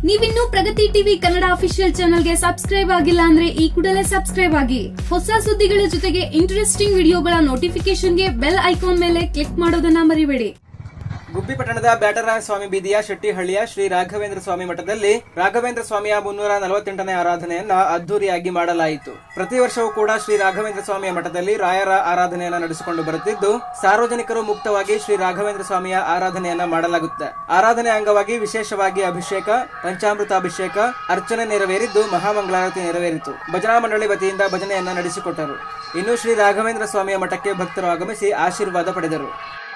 ನೀವಿನ್ನೂ Pragathi TV Kannada official ಚಾನಲ್ಗೆ subscribe ಆಗಿಲ್ಲ ಅಂದ್ರೆ ಈ ಕೂಡಲೇ ಸಬ್ಸ್ಕ್ರೈಬ್ ಆಗಿ ಹೊಸ ಸುದ್ದಿಗಳ ಜೊತೆಗೆ ಇಂಟ್ರೆಸ್ಟಿಂಗ್ ವಿಡಿಯೋಗಳ ನೋಟಿಫಿಕೇಶನ್ಗೆ ಬೆಲ್ ಐಕಾನ್ ಮೇಲೆ ಕ್ಲಿಕ್ ಮಾಡೋದನ್ನ ಮರಿಬೇಡಿ ಗುಬ್ಬಿ ಪಟ್ಟಣದ ಬ್ಯಾಟರಾಯ ಸ್ವಾಮಿ ಬೀದಿಯ ಶೆಟ್ಟಿಹಳ್ಳಿಯ ಶ್ರೀ ರಾಘವೇಂದ್ರ ಸ್ವಾಮಿ ಮಠದಲ್ಲಿ ರಾಘವೇಂದ್ರ ಸ್ವಾಮಿಯ ಮುನ್ನೂರ ನಲವತ್ತೆಂಟನೇ ಆರಾಧನೆಯನ್ನ ಅದ್ದೂರಿಯಾಗಿ ಮಾಡಲಾಯಿತು ಪ್ರತಿ ವರ್ಷವೂ ಕೂಡ ಶ್ರೀ ರಾಘವೇಂದ್ರ ಸ್ವಾಮಿಯ ಮಠದಲ್ಲಿ ರಾಯರ ಆರಾಧನೆಯನ್ನ ನಡೆಸಿಕೊಂಡು ಬರುತ್ತಿದ್ದು ಸಾರ್ವಜನಿಕರು ಮುಕ್ತವಾಗಿ ಶ್ರೀ ರಾಘವೇಂದ್ರ ಸ್ವಾಮಿಯ ಆರಾಧನೆಯನ್ನ ಮಾಡಲಾಗುತ್ತೆ ಆರಾಧನೆ ಅಂಗವಾಗಿ ವಿಶೇಷವಾಗಿ ಅಭಿಷೇಕ ಪಂಚಾಮೃತಾಭಿಷೇಕ ಅರ್ಚನೆ ನೆರವೇರಿದ್ದು ಮಹಾಮಂಗಳಾರತಿ ನೆರವೇರಿತು ಭಜನಾ ಮಂಡಳಿ ವತಿಯಿಂದ ಭಜನೆಯನ್ನ ನಡೆಸಿಕೊಟ್ಟರು ಇನ್ನು ಶ್ರೀ ರಾಘವೇಂದ್ರ ಸ್ವಾಮಿಯ ಮಠಕ್ಕೆ ಭಕ್ತರು ಆಗಮಿಸಿ ಆಶೀರ್ವಾದ ಪಡೆದರು